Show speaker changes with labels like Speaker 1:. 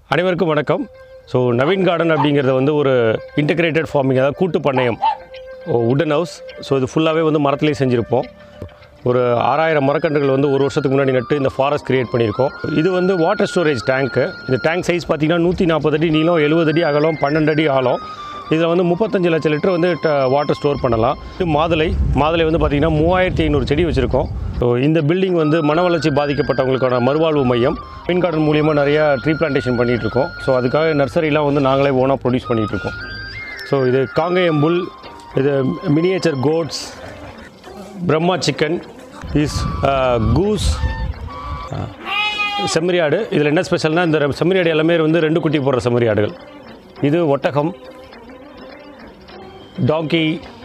Speaker 1: அனைவருக்கும் வணக்கம் so Naveen garden அப்படிங்கிறது வந்து ஒரு இன்டகிரேட்டட் ஃபார்மிங் அதாவது கூட்டு பண்ணையம் உடன் ஹவுஸ் ஸோ இது ஃபுல்லாகவே வந்து மரத்துலேயே செஞ்சுருப்போம் ஒரு ஆறாயிரம் மரக்கன்றுகள் வந்து ஒரு வருஷத்துக்கு முன்னாடி நட்டு இந்த ஃபாரஸ்ட் கிரியேட் பண்ணியிருக்கோம் இது வந்து வாட்டர் ஸ்டோரேஜ் டேங்க்கு இந்த டேங்க் சைஸ் பார்த்தீங்கன்னா நூற்றி நாற்பது அடி நீளம் எழுபது அடி அகலம் பன்னெண்டு அடி ஆழம் இதில் வந்து முப்பத்தஞ்சு லட்சம் லிட்டர் வந்து வாட்டர் ஸ்டோர் பண்ணலாம் இது மாதுளை மாதுளை வந்து பார்த்திங்கன்னா மூவாயிரத்தி ஐநூறு செடி வச்சுருக்கோம் ஸோ இந்த பில்டிங் வந்து மன வளர்ச்சி பாதிக்கப்பட்டவங்களுக்கான மறுவாழ்வு மையம் மீன் கார்டன் மூலியமாக நிறையா ட்ரீ பிளான்டேஷன் பண்ணிகிட்ருக்கோம் ஸோ அதுக்காக நர்சரிலாம் வந்து நாங்களே ஓனாக ப்ரொடியூஸ் பண்ணிகிட்ருக்கோம் ஸோ இது காங்கேயம் புல் இது miniature goats Brahma chicken is goose செம்மறியாடு இதில் என்ன ஸ்பெஷல்னால் இந்த ரெ- செம்மறியாடு எல்லாமே வந்து ரெண்டு குட்டி போடுற செம்மறியாடுகள் இது ஒட்டகம் டாங்கி